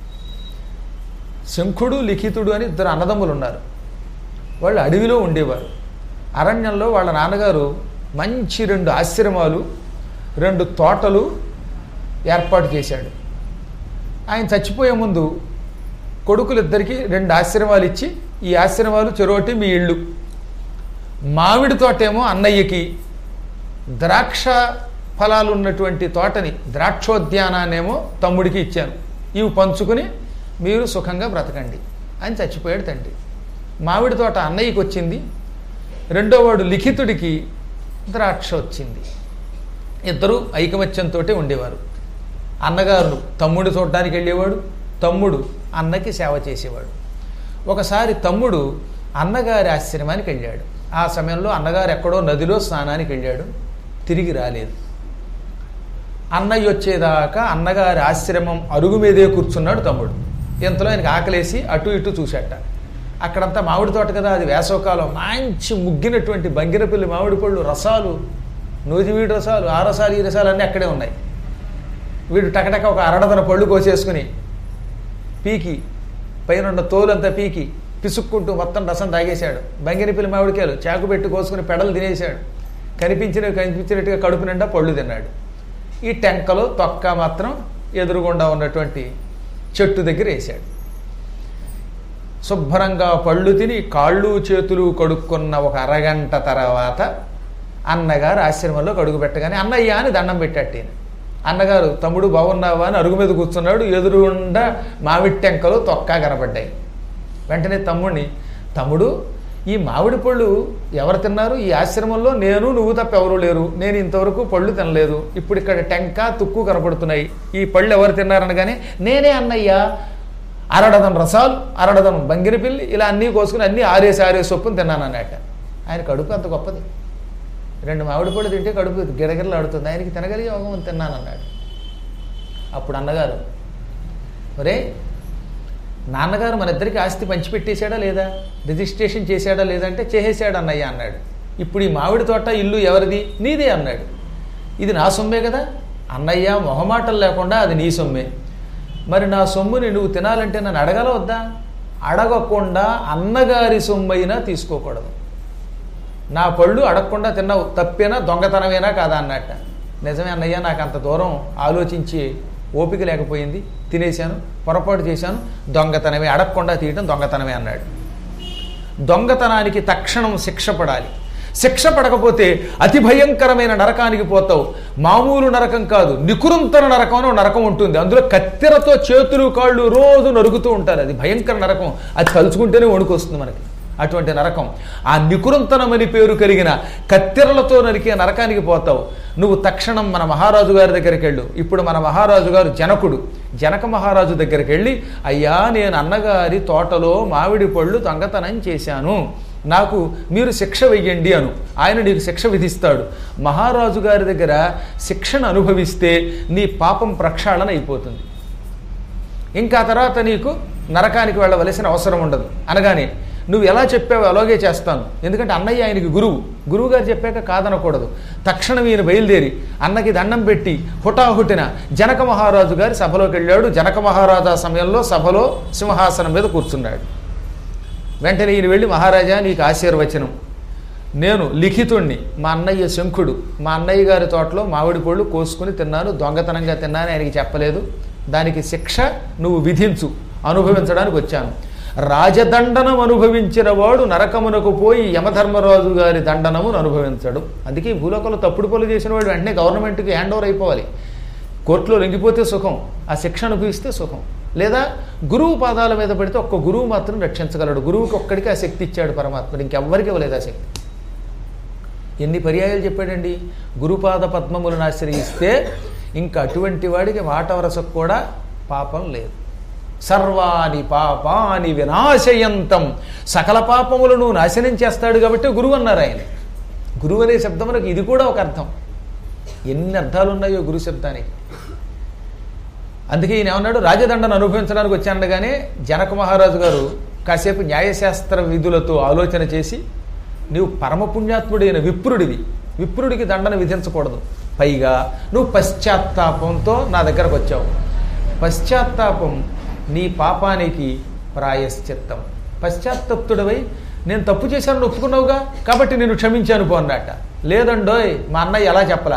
శంఖుడు లిఖితుడు అని ఇద్దరు అన్నదమ్ములు ఉన్నారు వాళ్ళు అడవిలో ఉండేవారు అరణ్యంలో వాళ్ళ నాన్నగారు మంచి రెండు ఆశ్రమాలు రెండు తోటలు ఏర్పాటు చేశాడు ఆయన చచ్చిపోయే ముందు కొడుకులిద్దరికి రెండు ఆశ్రమాలు ఇచ్చి ఈ ఆశ్రమాలు చెరోటి మీ ఇళ్ళు మామిడి తోటేమో అన్నయ్యకి ద్రాక్ష ఫలాలు ఉన్నటువంటి తోటని ద్రాక్షోద్యానాన్నేమో తమ్ముడికి ఇచ్చాను ఇవి పంచుకుని మీరు సుఖంగా బ్రతకండి అని చచ్చిపోయాడు తండ్రి మామిడి తోట అన్నయ్యకి వచ్చింది రెండో వాడు లిఖితుడికి ద్రాక్ష వచ్చింది ఇద్దరు ఐకమత్యంతో ఉండేవారు అన్నగారు తమ్ముడు చూడడానికి వెళ్ళేవాడు తమ్ముడు అన్నకి సేవ చేసేవాడు ఒకసారి తమ్ముడు అన్నగారి ఆశ్రమానికి వెళ్ళాడు ఆ సమయంలో అన్నగారు ఎక్కడో నదిలో స్నానానికి వెళ్ళాడు తిరిగి రాలేదు అన్నయ్య వచ్చేదాకా అన్నగారి ఆశ్రమం అరుగు మీదే కూర్చున్నాడు తమ్ముడు ఇంతలో ఆయనకి ఆకలేసి అటు ఇటు చూశాట అక్కడంతా మామిడి తోట కదా అది వేసవకాలం మంచి ముగ్గినటువంటి బంగిరపల్లి మామిడి పళ్ళు రసాలు నూజివీడి రసాలు ఆ రసాలు ఈ రసాలు అన్నీ అక్కడే ఉన్నాయి వీడు టకటక ఒక అరడదన పళ్ళు కోసేసుకుని పీకి పైన ఉన్న తోలంతా పీకి పిసుక్కుంటూ మొత్తం రసం తాగేశాడు బంగిరిపిల్లి మామిడికాయలు చాకు పెట్టి కోసుకుని పెడలు తినేశాడు కనిపించిన కనిపించినట్టుగా కడుపు నిండా పళ్ళు తిన్నాడు ఈ టెంకలో తొక్క మాత్రం ఎదురుగుండా ఉన్నటువంటి చెట్టు దగ్గర వేశాడు శుభ్రంగా పళ్ళు తిని కాళ్ళు చేతులు కడుక్కున్న ఒక అరగంట తర్వాత అన్నగారు ఆశ్రమంలో కడుగు పెట్టగానే అన్నయ్య అని దండం పెట్టాడు ఈయన అన్నగారు తమ్ముడు బాగున్నావా అని అరుగు మీద కూర్చున్నాడు ఎదురుగుండా మామిడి టెంకలు తొక్కా కనబడ్డాయి వెంటనే తమ్ముడిని తమ్ముడు ఈ మామిడి పళ్ళు ఎవరు తిన్నారు ఈ ఆశ్రమంలో నేను నువ్వు తప్ప ఎవరు లేరు నేను ఇంతవరకు పళ్ళు తినలేదు ఇప్పుడు ఇక్కడ టెంక తుక్కు కనపడుతున్నాయి ఈ పళ్ళు ఎవరు తిన్నారనగానే నేనే అన్నయ్య అరడదం రసాలు అరడదం బంగిరి పిల్లి ఇలా అన్నీ కోసుకుని అన్నీ ఆరేసి ఆరేసి చొప్పున తిన్నాను అన్నట్ట ఆయన కడుపు అంత గొప్పది రెండు మామిడి పళ్ళు తింటే కడుపు గిడగిడలాడుతుంది ఆయనకి తినగలిగే యోగం తిన్నాను అన్నాడు అప్పుడు అన్నగారు ఒరే నాన్నగారు మన ఇద్దరికి ఆస్తి పంచిపెట్టేశాడా లేదా రిజిస్ట్రేషన్ చేశాడా లేదంటే చేసేసాడు అన్నయ్య అన్నాడు ఇప్పుడు ఈ మామిడి తోట ఇల్లు ఎవరిది నీదే అన్నాడు ఇది నా సొమ్మే కదా అన్నయ్య మొహమాటం లేకుండా అది నీ సొమ్మే మరి నా సొమ్ముని నువ్వు తినాలంటే నన్ను అడగాల వద్దా అడగకుండా అన్నగారి సొమ్మైనా తీసుకోకూడదు నా పళ్ళు అడగకుండా తిన్నావు తప్పేనా దొంగతనమేనా కాదా అన్నట్ట నిజమే అన్నయ్య నాకు అంత దూరం ఆలోచించి ఓపిక లేకపోయింది తినేశాను పొరపాటు చేశాను దొంగతనమే అడగకుండా తీయటం దొంగతనమే అన్నాడు దొంగతనానికి తక్షణం శిక్ష పడాలి శిక్ష పడకపోతే అతి భయంకరమైన నరకానికి పోతావు మామూలు నరకం కాదు నికురంతర నరకం అని ఒక నరకం ఉంటుంది అందులో కత్తెరతో చేతులు కాళ్ళు రోజు నరుగుతూ ఉంటారు అది భయంకర నరకం అది తలుచుకుంటేనే వణుకొస్తుంది మనకి అటువంటి నరకం ఆ నికురంతనమని పేరు కలిగిన కత్తెరలతో నరికే నరకానికి పోతావు నువ్వు తక్షణం మన మహారాజు గారి దగ్గరికి వెళ్ళు ఇప్పుడు మన మహారాజు గారు జనకుడు జనక మహారాజు దగ్గరికి వెళ్ళి అయ్యా నేను అన్నగారి తోటలో మామిడి పళ్ళు దొంగతనం చేశాను నాకు మీరు శిక్ష వెయ్యండి అను ఆయన నీకు శిక్ష విధిస్తాడు మహారాజు గారి దగ్గర శిక్షను అనుభవిస్తే నీ పాపం ప్రక్షాళన అయిపోతుంది ఇంకా తర్వాత నీకు నరకానికి వెళ్ళవలసిన అవసరం ఉండదు అనగానే నువ్వు ఎలా చెప్పావో అలాగే చేస్తాను ఎందుకంటే అన్నయ్య ఆయనకి గురువు గురువు గారు చెప్పాక కాదనకూడదు తక్షణం ఈయన బయలుదేరి అన్నకి దండం పెట్టి హుటాహుటిన జనక మహారాజు గారి సభలోకి వెళ్ళాడు జనక మహారాజా సమయంలో సభలో సింహాసనం మీద కూర్చున్నాడు వెంటనే ఈయన వెళ్ళి మహారాజా నీకు ఆశీర్వచనం నేను లిఖితుణ్ణి మా అన్నయ్య శంఖుడు మా అన్నయ్య గారి తోటలో మామిడి పళ్ళు కోసుకుని తిన్నాను దొంగతనంగా తిన్నాను ఆయనకి చెప్పలేదు దానికి శిక్ష నువ్వు విధించు అనుభవించడానికి వచ్చాను రాజదండనం అనుభవించిన వాడు నరకమునకు పోయి యమధర్మరాజు గారి దండనమును అనుభవించడు అందుకే ఈ భూలోకంలో తప్పుడు పనులు చేసిన వాడు వెంటనే గవర్నమెంట్కి హ్యాండ్ ఓవర్ అయిపోవాలి కోర్టులో లొంగిపోతే సుఖం ఆ శిక్ష అనుభవిస్తే సుఖం లేదా గురువు పాదాల మీద పెడితే ఒక్క గురువు మాత్రం రక్షించగలడు గురువుకి ఒక్కడికి ఆ శక్తి ఇచ్చాడు పరమాత్ముడు ఇంకెవ్వరికి ఇవ్వలేదు ఆ శక్తి ఎన్ని పర్యాయాలు చెప్పాడండి గురుపాద పద్మములను ఆశ్రయిస్తే ఇంకా అటువంటి వాడికి మాట వరసకు కూడా పాపం లేదు సర్వాని పాపాని వినాశయంతం సకల పాపములను నాశనం చేస్తాడు కాబట్టి గురువు అన్నారు ఆయన గురువు అనే శబ్దమునకు ఇది కూడా ఒక అర్థం ఎన్ని అర్థాలు ఉన్నాయో గురు శబ్దానికి అందుకే ఈయన ఏమన్నాడు రాజదండను అనుభవించడానికి వచ్చానగానే జనక మహారాజు గారు కాసేపు న్యాయశాస్త్ర విధులతో ఆలోచన చేసి నీవు పరమపుణ్యాత్ముడైన విప్రుడివి విప్రుడికి దండన విధించకూడదు పైగా నువ్వు పశ్చాత్తాపంతో నా దగ్గరకు వచ్చావు పశ్చాత్తాపం నీ పాపానికి ప్రాయశ్చిత్తం పశ్చాత్తప్తుడవై నేను తప్పు చేశానని ఒప్పుకున్నావుగా కాబట్టి నేను క్షమించాను పో అన్నట్ట లేదండోయ్ మా అన్నయ్య ఎలా చెప్పలా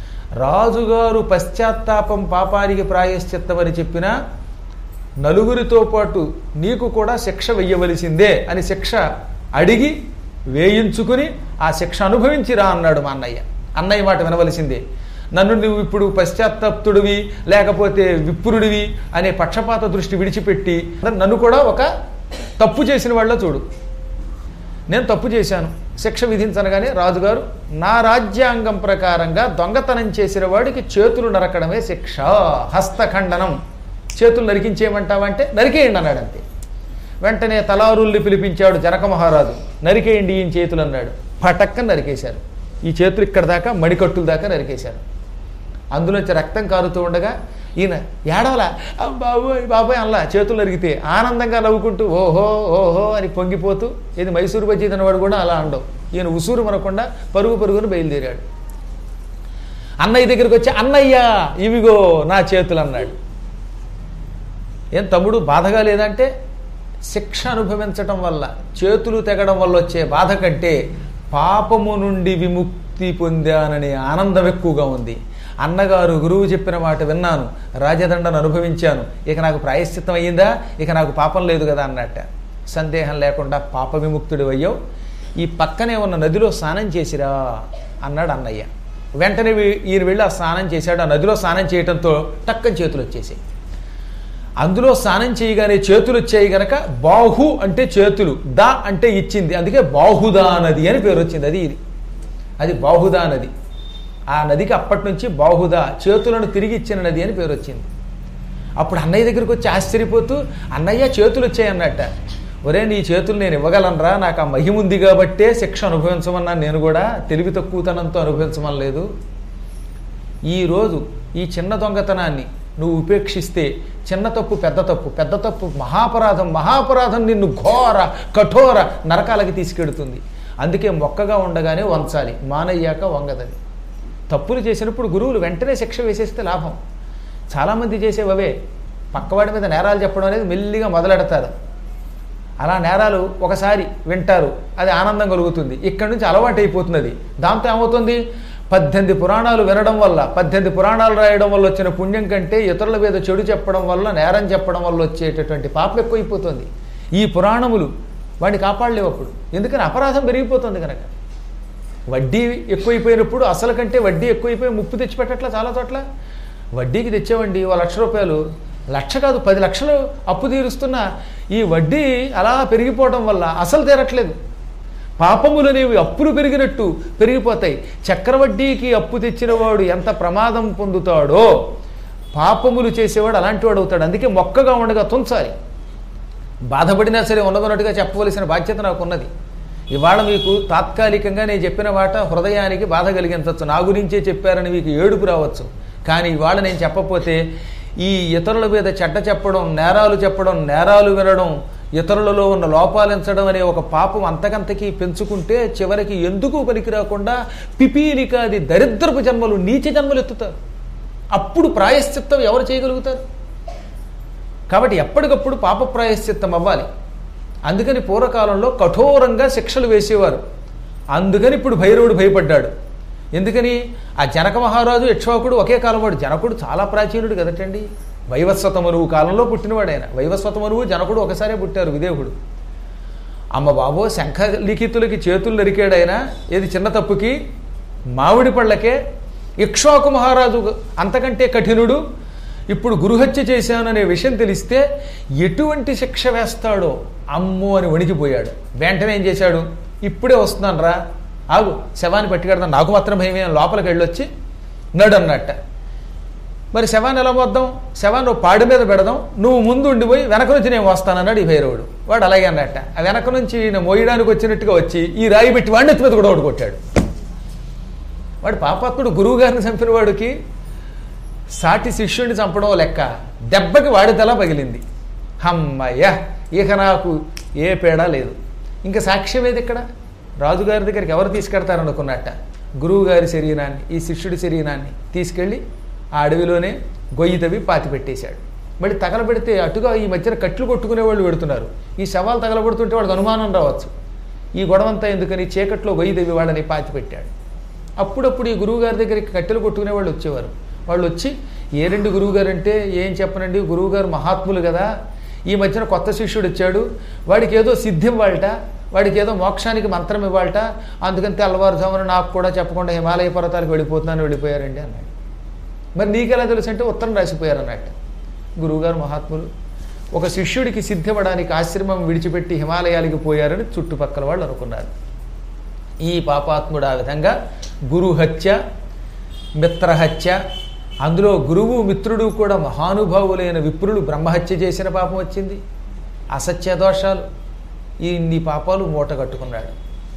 రాజుగారు పశ్చాత్తాపం పాపానికి ప్రాయశ్చిత్తం అని చెప్పినా నలుగురితో పాటు నీకు కూడా శిక్ష వెయ్యవలసిందే అని శిక్ష అడిగి వేయించుకుని ఆ శిక్ష అనుభవించి రా అన్నాడు మా అన్నయ్య అన్నయ్య మాట వినవలసిందే నన్ను నువ్వు ఇప్పుడు పశ్చాత్తప్తుడివి లేకపోతే విప్రుడివి అనే పక్షపాత దృష్టి విడిచిపెట్టి నన్ను కూడా ఒక తప్పు చేసిన వాళ్ళ చూడు నేను తప్పు చేశాను శిక్ష విధించనగానే రాజుగారు నా రాజ్యాంగం ప్రకారంగా దొంగతనం చేసిన వాడికి చేతులు నరకడమే శిక్ష హస్తఖండనం చేతులు నరికించేయమంటావంటే నరికేయండి అన్నాడు అంతే వెంటనే తలారుల్ని పిలిపించాడు జనక మహారాజు నరికేయండి ఈయన చేతులు అన్నాడు పటక్కన నరికేశారు ఈ చేతులు ఇక్కడ దాకా మడికట్టుల దాకా నరికేశారు అందులోంచి రక్తం కారుతూ ఉండగా ఈయన ఏడవలా "ఆ, బాబోయ్ బాబోయ్ అల్లా చేతులు నరిగితే ఆనందంగా నవ్వుకుంటూ ఓహో ఓహో అని పొంగిపోతూ ఇది మైసూరు బజ్జీ తినవాడు కూడా అలా అండవు ఈయన ఉసూరు మనకుండా పరుగు పరుగును బయలుదేరాడు అన్నయ్య దగ్గరికి వచ్చి అన్నయ్య ఇవిగో నా చేతులు అన్నాడు ఏం తమ్ముడు బాధగా లేదంటే శిక్ష అనుభవించటం వల్ల చేతులు తెగడం వల్ల వచ్చే బాధ కంటే పాపము నుండి విముక్తి పొందాననే ఆనందం ఎక్కువగా ఉంది అన్నగారు గురువు చెప్పిన మాట విన్నాను రాజదండను అనుభవించాను ఇక నాకు ప్రాయశ్చిత్తం అయ్యిందా ఇక నాకు పాపం లేదు కదా అన్నట్ట సందేహం లేకుండా పాప విముక్తుడు అయ్యావు ఈ పక్కనే ఉన్న నదిలో స్నానం చేసిరా అన్నాడు అన్నయ్య వెంటనే వీ- ఈయన వెళ్ళి ఆ స్నానం చేశాడు ఆ నదిలో స్నానం చేయడంతో టక్కని చేతులు వచ్చేసాయి అందులో స్నానం చేయగానే చేతులు వచ్చాయి గనక బాహు అంటే చేతులు దా అంటే ఇచ్చింది అందుకే బాహుదా నది అని పేరు వచ్చింది అది ఇది అది బాహుదా నది ఆ నదికి అప్పటి నుంచి బాహుదా చేతులను తిరిగి ఇచ్చిన నది అని పేరు వచ్చింది అప్పుడు అన్నయ్య దగ్గరికి వచ్చి ఆశ్చర్యపోతూ అన్నయ్య చేతులు వచ్చాయి అన్నట్ట ఒరే నీ చేతులు నేను ఇవ్వగలనరా నాకు ఆ మహిమ ఉంది కాబట్టే శిక్ష అనుభవించమన్నాను నేను కూడా తెలివి తక్కువతనంతో అనుభవించమని లేదు ఈరోజు ఈ చిన్న దొంగతనాన్ని నువ్వు ఉపేక్షిస్తే చిన్న తప్పు పెద్ద తప్పు పెద్ద తప్పు మహాపరాధం మహాపరాధం నిన్ను ఘోర కఠోర నరకాలకి తీసుకెడుతుంది అందుకే మొక్కగా ఉండగానే వంచాలి మానయ్యాక వంగదది తప్పులు చేసినప్పుడు గురువులు వెంటనే శిక్ష వేసేస్తే లాభం చాలామంది చేసేవవే పక్కవాడి మీద నేరాలు చెప్పడం అనేది మెల్లిగా మొదలెడతారు అలా నేరాలు ఒకసారి వింటారు అది ఆనందం కలుగుతుంది ఇక్కడి నుంచి అలవాటు అయిపోతున్నది దాంతో ఏమవుతుంది పద్దెనిమిది పురాణాలు వినడం వల్ల పద్దెనిమిది పురాణాలు రాయడం వల్ల వచ్చిన పుణ్యం కంటే ఇతరుల మీద చెడు చెప్పడం వల్ల నేరం చెప్పడం వల్ల వచ్చేటటువంటి పాపం ఎక్కువైపోతుంది ఈ పురాణములు వాడిని కాపాడలేవు అప్పుడు ఎందుకని అపరాధం పెరిగిపోతుంది కనుక వడ్డీ ఎక్కువైపోయినప్పుడు అసలు కంటే వడ్డీ ఎక్కువైపోయి ముప్పు తెచ్చిపెట్టట్లా చాలా చోట్ల వడ్డీకి తెచ్చామండి ఓ లక్ష రూపాయలు లక్ష కాదు పది లక్షలు అప్పు తీరుస్తున్న ఈ వడ్డీ అలా పెరిగిపోవడం వల్ల అసలు తీరట్లేదు పాపములు అనేవి అప్పులు పెరిగినట్టు పెరిగిపోతాయి చక్రవడ్డీకి అప్పు తెచ్చిన వాడు ఎంత ప్రమాదం పొందుతాడో పాపములు చేసేవాడు అలాంటి వాడు అవుతాడు అందుకే మొక్కగా ఉండగా తుంచాలి బాధపడినా సరే ఉన్నదన్నట్టుగా చెప్పవలసిన బాధ్యత నాకు ఉన్నది ఇవాళ మీకు తాత్కాలికంగా నేను చెప్పిన మాట హృదయానికి బాధ కలిగించవచ్చు నా గురించే చెప్పారని మీకు ఏడుపు రావచ్చు కానీ ఇవాళ నేను చెప్పకపోతే ఈ ఇతరుల మీద చెడ్డ చెప్పడం నేరాలు చెప్పడం నేరాలు వినడం ఇతరులలో ఉన్న లోపాలించడం అనే ఒక పాపం అంతకంతకీ పెంచుకుంటే చివరికి ఎందుకు పనికి రాకుండా పిపీలికాది దరిద్రపు జన్మలు నీచ జన్మలు ఎత్తుతారు అప్పుడు ప్రాయశ్చిత్తం ఎవరు చేయగలుగుతారు కాబట్టి ఎప్పటికప్పుడు పాప ప్రాయశ్చిత్తం అవ్వాలి అందుకని పూర్వకాలంలో కఠోరంగా శిక్షలు వేసేవారు అందుకని ఇప్పుడు భైరవుడు భయపడ్డాడు ఎందుకని ఆ జనక మహారాజు యక్ష్వాకుడు ఒకే కాలం వాడు జనకుడు చాలా ప్రాచీనుడు కదటండి వైవస్వత మనువు కాలంలో పుట్టినవాడు ఆయన వైవస్వత మనువు జనకుడు ఒకసారే పుట్టారు విదేహుడు అమ్మ బాబో శంఖ లిఖితులకి చేతులు నరికాడు ఆయన ఏది చిన్న తప్పుకి మామిడి పళ్ళకే ఇక్ష్వాకు మహారాజు అంతకంటే కఠినుడు ఇప్పుడు గురుహత్య చేశాననే విషయం తెలిస్తే ఎటువంటి శిక్ష వేస్తాడో అమ్మో అని వణికిపోయాడు వెంటనే ఏం చేశాడు ఇప్పుడే వస్తున్నాను రా ఆగు శవాన్ని పట్టుకెడదాం నాకు మాత్రం భయమే లోపలికి వెళ్ళొచ్చి నడు అన్నట్ట మరి శవాన్ని ఎలా పోద్దాం శవాన్ని ఓ పాడి మీద పెడదాం నువ్వు ముందు ఉండిపోయి వెనక నుంచి నేను వస్తానన్నాడు ఈ భైరవుడు వాడు అలాగే అన్నట్ట ఆ వెనక నుంచి ఈయన మోయడానికి వచ్చినట్టుగా వచ్చి ఈ రాయి పెట్టి వాడిని ఎత్తి మీద కూడా ఒకటి కొట్టాడు వాడు పాపాత్ముడు గురువు గారిని చంపిన వాడికి సాటి శిష్యుడిని చంపడం లెక్క దెబ్బకి వాడి తల పగిలింది హమ్మయ్య ఇక నాకు ఏ పేడా లేదు ఇంకా సాక్ష్యం ఏది ఇక్కడ రాజుగారి దగ్గరికి ఎవరు తీసుకెడతారనుకున్నట్ట గురువు గారి శరీరాన్ని ఈ శిష్యుడి శరీరాన్ని తీసుకెళ్ళి ఆ అడవిలోనే గొయ్యి తవ్వి పాతి పెట్టేశాడు మళ్ళీ తగలబెడితే అటుగా ఈ మధ్యన కట్లు కొట్టుకునే వాళ్ళు పెడుతున్నారు ఈ శవాలు తగలబడుతుంటే వాళ్ళకి అనుమానం రావచ్చు ఈ గొడవంతా ఎందుకని చీకట్లో గొయ్యి తవ్వి వాళ్ళని పాతి పెట్టాడు అప్పుడప్పుడు ఈ గురువు గారి దగ్గరికి కట్టెలు కొట్టుకునే వాళ్ళు వచ్చేవారు వాళ్ళు వచ్చి ఏ రెండు గురువు గారు అంటే ఏం చెప్పనండి గురువు గారు మహాత్ములు కదా ఈ మధ్యన కొత్త శిష్యుడు వచ్చాడు వాడికి ఏదో సిద్ధి ఇవ్వాలట వాడికి ఏదో మోక్షానికి మంత్రం ఇవ్వాలట అందుకని తెల్లవారుజామున నాకు కూడా చెప్పకుండా హిమాలయ పర్వతాలకు వెళ్ళిపోతున్నాను వెళ్ళిపోయారండి అన్నాడు మరి నీకెలా తెలుసు అంటే ఉత్తరం రాసిపోయారు అన్నట్టు గురువుగారు మహాత్ములు ఒక శిష్యుడికి సిద్ధివ్వడానికి ఆశ్రమం విడిచిపెట్టి హిమాలయాలకి పోయారని చుట్టుపక్కల వాళ్ళు అనుకున్నారు ఈ పాపాత్ముడు ఆ విధంగా గురుహత్య మిత్రహత్య అందులో గురువు మిత్రుడు కూడా మహానుభావులైన విప్రులు బ్రహ్మహత్య చేసిన పాపం వచ్చింది అసత్య దోషాలు ఇన్ని పాపాలు మూట కట్టుకున్నాడు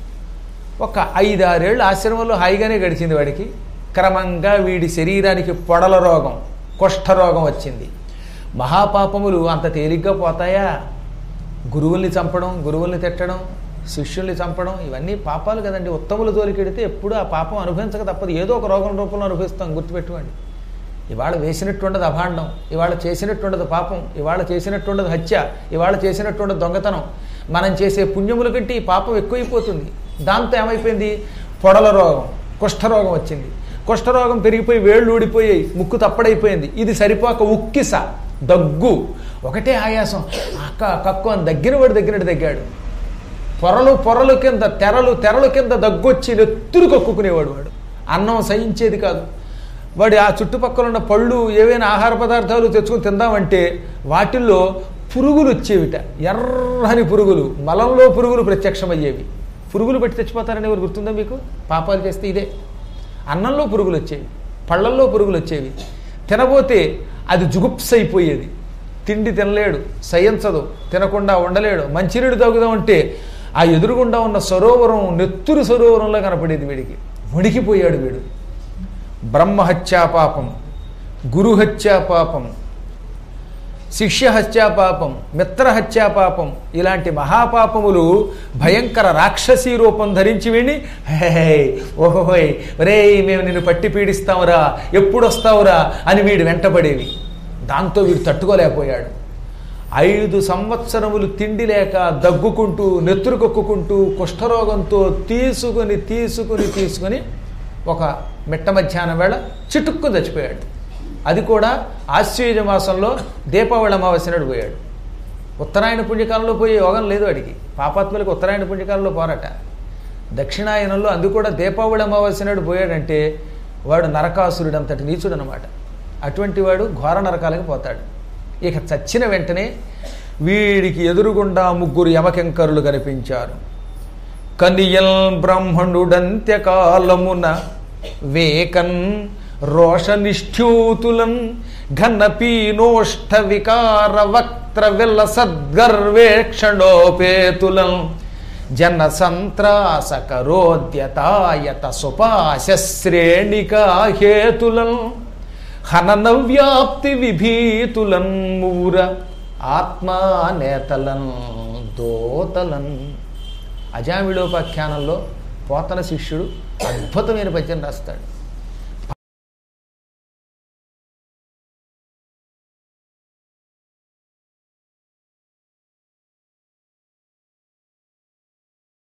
ఒక ఐదారేళ్ళు ఆశ్రమంలో హాయిగానే గడిచింది వాడికి క్రమంగా వీడి శరీరానికి పొడల రోగం కుష్ఠరోగం వచ్చింది మహాపాపములు అంత తేలిగ్గా పోతాయా గురువుల్ని చంపడం గురువుల్ని తిట్టడం శిష్యుల్ని చంపడం ఇవన్నీ పాపాలు కదండి ఉత్తముల జోలికెడితే ఎప్పుడు ఆ పాపం అనుభవించక తప్పదు ఏదో ఒక రోగం రూపంలో అనుభవిస్తాం గుర్తుపెట్టుకోండి ఇవాళ వేసినట్టుండదు అభాండం ఇవాళ చేసినట్టుండదు పాపం ఇవాళ చేసినట్టుండదు హత్య ఇవాళ చేసినట్టుండదు దొంగతనం మనం చేసే పుణ్యముల కంటే ఈ పాపం ఎక్కువైపోతుంది దాంతో ఏమైపోయింది పొడల రోగం కుష్ఠరోగం వచ్చింది కుష్ఠరోగం పెరిగిపోయి వేళ్ళు ఊడిపోయాయి ముక్కు తప్పడైపోయింది ఇది సరిపోక ఉక్కిస దగ్గు ఒకటే ఆయాసం అక్క కక్కు అని దగ్గర వాడు దగ్గర దగ్గాడు పొరలు పొరలు కింద తెరలు తెరలు కింద దగ్గొచ్చి నెత్తురు కక్కుకునేవాడు వాడు అన్నం సహించేది కాదు వాడి ఆ చుట్టుపక్కల ఉన్న పళ్ళు ఏవైనా ఆహార పదార్థాలు తెచ్చుకొని తిందామంటే వాటిల్లో పురుగులు వచ్చేవిట ఎర్రని పురుగులు మలంలో పురుగులు ప్రత్యక్షమయ్యేవి పురుగులు పెట్టి తెచ్చిపోతారని ఎవరు గుర్తుందా మీకు పాపాలు చేస్తే ఇదే అన్నంలో పురుగులు వచ్చేవి పళ్ళల్లో పురుగులు వచ్చేవి తినబోతే అది జుగుప్స అయిపోయేది తిండి తినలేడు సహించదు తినకుండా ఉండలేడు మంచినీడు తాగుదామంటే ఆ ఎదురుగుండా ఉన్న సరోవరం నెత్తురు సరోవరంలో కనపడేది వీడికి వణికిపోయాడు వీడు బ్రహ్మహత్యా పాపం గురుహత్యా పాపం శిష్యహత్యా పాపం మిత్రహత్యా పాపం ఇలాంటి మహాపాపములు భయంకర రాక్షసీ రూపం ధరించి విని హే ఓహోయ్ రే మేము నిన్ను పట్టి పీడిస్తావురా ఎప్పుడు వస్తావురా అని వీడు వెంటబడేవి దాంతో వీడు తట్టుకోలేకపోయాడు ఐదు సంవత్సరములు తిండి లేక దగ్గుకుంటూ నెత్తురు కొక్కుకుంటూ కుష్ఠరోగంతో తీసుకుని తీసుకుని తీసుకుని ఒక మిట్ట మధ్యాహ్నం వేళ చిటుక్కు చచ్చిపోయాడు అది కూడా ఆశ్చర్య మాసంలో దీపావళి అమావాస్య నాడు పోయాడు ఉత్తరాయణ పుణ్యకాలంలో పోయే యోగం లేదు వాడికి పాపాత్ములకు ఉత్తరాయణ పుణ్యకాలంలో పోరట దక్షిణాయనంలో అందు కూడా దీపావళి అమావాస్య నాడు పోయాడంటే వాడు నరకాసురుడు అంతటి నీచుడు అనమాట అటువంటి వాడు ఘోర నరకాలకు పోతాడు ఇక చచ్చిన వెంటనే వీడికి ఎదురుగుండా ముగ్గురు యమకెంకరులు కనిపించారు కనియల్ బ్రహ్మణుడంత్యకాలమున వేకన్ రోషనిష్ఠ్యూతులం ఘనపీనోష్ఠ వికార వక్త్ర విల్ల సద్గర్వేక్షణోపేతులం జన సంత్రాసకరోద్యతాయత సుపాశ శ్రేణికా హేతులం హనన వ్యాప్తి విభీతులన్ మూర ఆత్మానేతలన్ దోతలన్ అజామిళోపాఖ్యానంలో పోతన శిష్యుడు అద్భుతమైన పద్యం రాస్తాడు